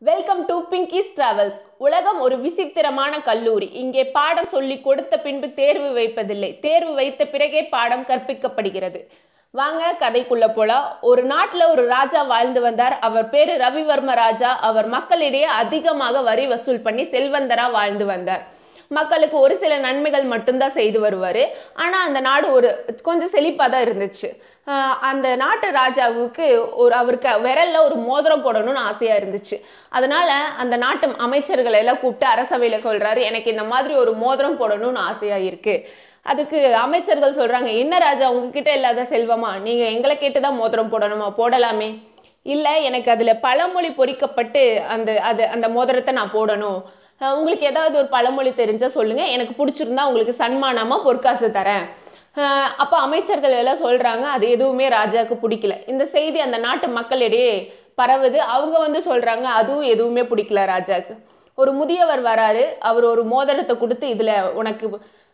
welcome to Pinky's travels உலகம் ஒரு விசித்திரமான கல்லூரி இங்கே பாடம் சொல்லி கொடுத்த பின்பு தேர்வு வைப்பதில்லை தேர்வு வைத்த பிறகே பாடம் கற்பிக்கப்படுகிறது வாங்க கதைக்குள்ள போலாம் ஒரு நாட்டுல ஒரு ராஜா வாழ்ந்து வந்தார் அவர் பேரு ரவிவர்ம ராஜா அவர் மக்களிடையே அதிகமாக வரி வசூல் பண்ணி செல்வந்தரா வாழ்ந்து வந்தார் மக்களுக்கு ஒரு சில நன்மைகள் மட்டும்தான் செய்து வருவாரு ஆனா அந்த நாடு ஒரு கொஞ்சம் செழிப்பா தான் இருந்துச்சு ஆஹ் அந்த நாட்டு ராஜாவுக்கு ஒரு அவருக்கு விரல்ல ஒரு மோதிரம் போடணும்னு ஆசையா இருந்துச்சு அதனால அந்த நாட்டு அமைச்சர்களை எல்லாம் கூப்பிட்டு அரசவையில சொல்றாரு எனக்கு இந்த மாதிரி ஒரு மோதிரம் போடணும்னு ஆசையா இருக்கு அதுக்கு அமைச்சர்கள் சொல்றாங்க என்ன ராஜா உங்ககிட்ட இல்லாத செல்வமா நீங்க எங்களை கேட்டுதான் மோதிரம் போடணுமா போடலாமே இல்ல எனக்கு அதுல பழமொழி பொறிக்கப்பட்டு அந்த அது அந்த மோதிரத்தை நான் போடணும் அஹ் உங்களுக்கு ஏதாவது ஒரு பழமொழி தெரிஞ்சா சொல்லுங்க எனக்கு பிடிச்சிருந்தா உங்களுக்கு சன்மானமா பொற்காசு தரேன் அஹ் அப்ப அமைச்சர்கள் எல்லாம் சொல்றாங்க அது எதுவுமே ராஜாவுக்கு பிடிக்கல இந்த செய்தி அந்த நாட்டு மக்களிடையே பரவுது அவங்க வந்து சொல்றாங்க அதுவும் எதுவுமே பிடிக்கல ராஜாவுக்கு ஒரு முதியவர் வராரு அவர் ஒரு மோதிரத்தை கொடுத்து இதுல உனக்கு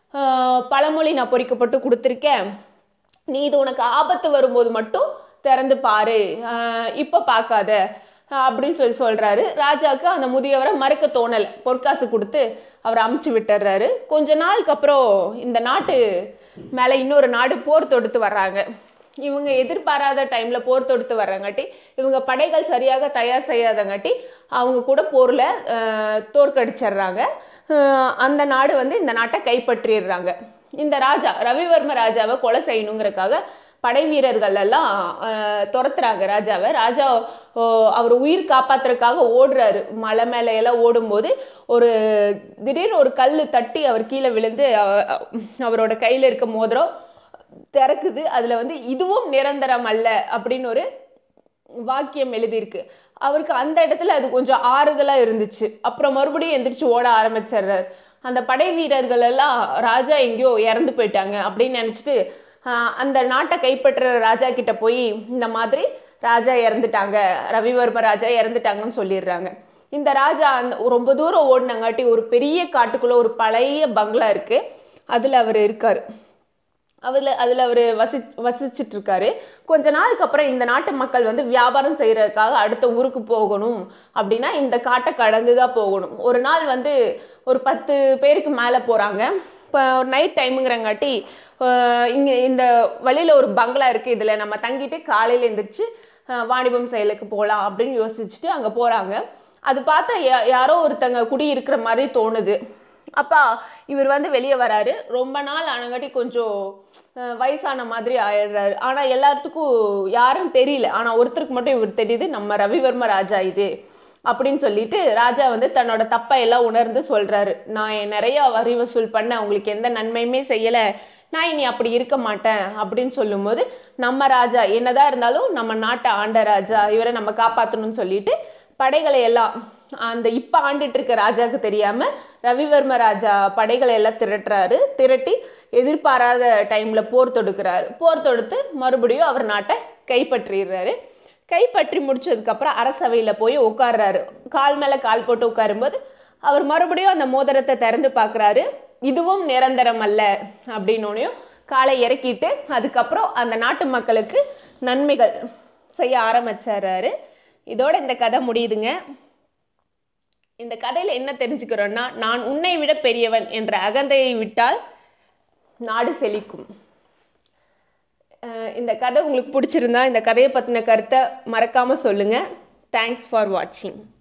அஹ் பழமொழி நான் பொறிக்கப்பட்டு கொடுத்துருக்கேன் நீ இது உனக்கு ஆபத்து வரும்போது மட்டும் திறந்து பாரு ஆஹ் இப்ப பார்க்காத ஆஹ் அப்படின்னு சொல்லி சொல்றாரு ராஜாவுக்கு அந்த முதியவரை மறுக்க தோணல பொற்காசு கொடுத்து அவரை அமுச்சு விட்டுறாரு கொஞ்ச நாளுக்கு அப்புறம் இந்த நாட்டு மேல இன்னொரு நாடு போர் தொடுத்து வர்றாங்க இவங்க எதிர்பாராத டைம்ல போர் தொடுத்து வர்றங்காட்டி இவங்க படைகள் சரியாக தயார் செய்யாதங்காட்டி அவங்க கூட போர்ல ஆஹ் தோற்கடிச்சிடுறாங்க ஆஹ் அந்த நாடு வந்து இந்த நாட்டை கைப்பற்றிடுறாங்க இந்த ராஜா ரவிவர்ம ராஜாவை கொலை செய்யணுங்கிறதுக்காக படை வீரர்கள் எல்லாம் ஆஹ் துரத்துறாங்க ராஜாவை ராஜா ஓ, அவர் உயிர் காப்பாத்துறதுக்காக ஓடுறாரு மலை மேல எல்லாம் ஓடும்போது ஒரு திடீர்னு ஒரு கல்லு தட்டி அவர் கீழே விழுந்து அவ- அவரோட கையில இருக்க மோதிரம் திறக்குது அதுல வந்து இதுவும் நிரந்தரம் அல்ல அப்படின்னு ஒரு வாக்கியம் எழுதியிருக்கு அவருக்கு அந்த இடத்துல அது கொஞ்சம் ஆறுதலா இருந்துச்சு அப்புறம் மறுபடியும் எந்திரிச்சு ஓட ஆரம்பிச்சிடுறாரு அந்த படை வீரர்கள் எல்லாம் ராஜா எங்கேயோ இறந்து போயிட்டாங்க அப்படின்னு நினைச்சிட்டு ஆஹ் அந்த நாட்டை கைப்பற்ற ராஜா கிட்ட போய் இந்த மாதிரி ராஜா இறந்துட்டாங்க ரவிவர்ம ராஜா இறந்துட்டாங்கன்னு சொல்லிடுறாங்க இந்த ராஜா அந்த ரொம்ப தூரம் ஓடினங்காட்டி ஒரு பெரிய காட்டுக்குள்ள ஒரு பழைய பங்களா இருக்கு அதுல அவர் இருக்காரு அதுல அதுல அவரு வசி வசிச்சுட்டு இருக்காரு கொஞ்ச நாளுக்கு அப்புறம் இந்த நாட்டு மக்கள் வந்து வியாபாரம் செய்யறதுக்காக அடுத்த ஊருக்கு போகணும் அப்படின்னா இந்த காட்டை கடந்து தான் போகணும் ஒரு நாள் வந்து ஒரு பத்து பேருக்கு மேல போறாங்க இப்போ நைட் டைமுங்கிறங்காட்டி இங்க இந்த வழியில ஒரு பங்களா இருக்கு இதுல நம்ம தங்கிட்டு காலையில எந்திரிச்சு அஹ், வாணிபம் செயலுக்கு போகலாம் அப்படின்னு யோசிச்சுட்டு அங்க போறாங்க அது பார்த்தா யா- யாரோ ஒருத்தங்க குடி இருக்கிற மாதிரி தோணுது அப்பா இவர் வந்து வெளியே வராரு ரொம்ப நாள் ஆனங்காட்டி கொஞ்சம் அஹ், வயசான மாதிரி ஆயிடுறாரு ஆனா எல்லாத்துக்கும் யாரும் தெரியல ஆனா ஒருத்தருக்கு மட்டும் இவர் தெரியுது நம்ம ரவிவர்ம ராஜா இது அப்படின்னு சொல்லிட்டு ராஜா வந்து தன்னோட தப்பை எல்லாம் உணர்ந்து சொல்றாரு நான் என் நிறைய வரி வசூல் பண்ண உங்களுக்கு எந்த நன்மையுமே செய்யல நான் இனி அப்படி இருக்க மாட்டேன் அப்படின்னு சொல்லும்போது நம்ம ராஜா என்னதான் இருந்தாலும் நம்ம நாட்டை ஆண்ட ராஜா இவரை நம்ம காப்பாத்தணும்னு சொல்லிட்டு படைகளை எல்லாம் அந்த இப்ப ஆண்டுட்டு இருக்க ராஜாக்கு தெரியாம ரவிவர்ம ராஜா படைகளை எல்லாம் திரட்டுறாரு திரட்டி எதிர்பாராத டைம்ல போர் தொடுக்கிறாரு போர் தொடுத்து மறுபடியும் அவர் நாட்டை கைப்பற்றிடுறாரு கைப்பற்றி முடிச்சதுக்கு அப்புறம் அரசவையில போய் உட்கார்றாரு கால் மேல கால் போட்டு உட்காரும்போது அவர் மறுபடியும் அந்த மோதிரத்தை திறந்து பார்க்கறாரு இதுவும் நிரந்தரம் அல்ல அப்படின்னோனையும் காலை இறக்கிட்டு அதுக்கப்புறம் அந்த நாட்டு மக்களுக்கு நன்மைகள் செய்ய ஆரம்பிச்சாரு இதோட இந்த கதை முடியுதுங்க இந்த கதையில என்ன தெரிஞ்சுக்கிறோம்னா நான் உன்னை விட பெரியவன் என்ற அகந்தையை விட்டால் நாடு செழிக்கும் அஹ் இந்த கதை உங்களுக்கு பிடிச்சிருந்தா இந்த கதையை பத்தின கருத்தை மறக்காம சொல்லுங்க தேங்க்ஸ் ஃபார் வாட்சிங்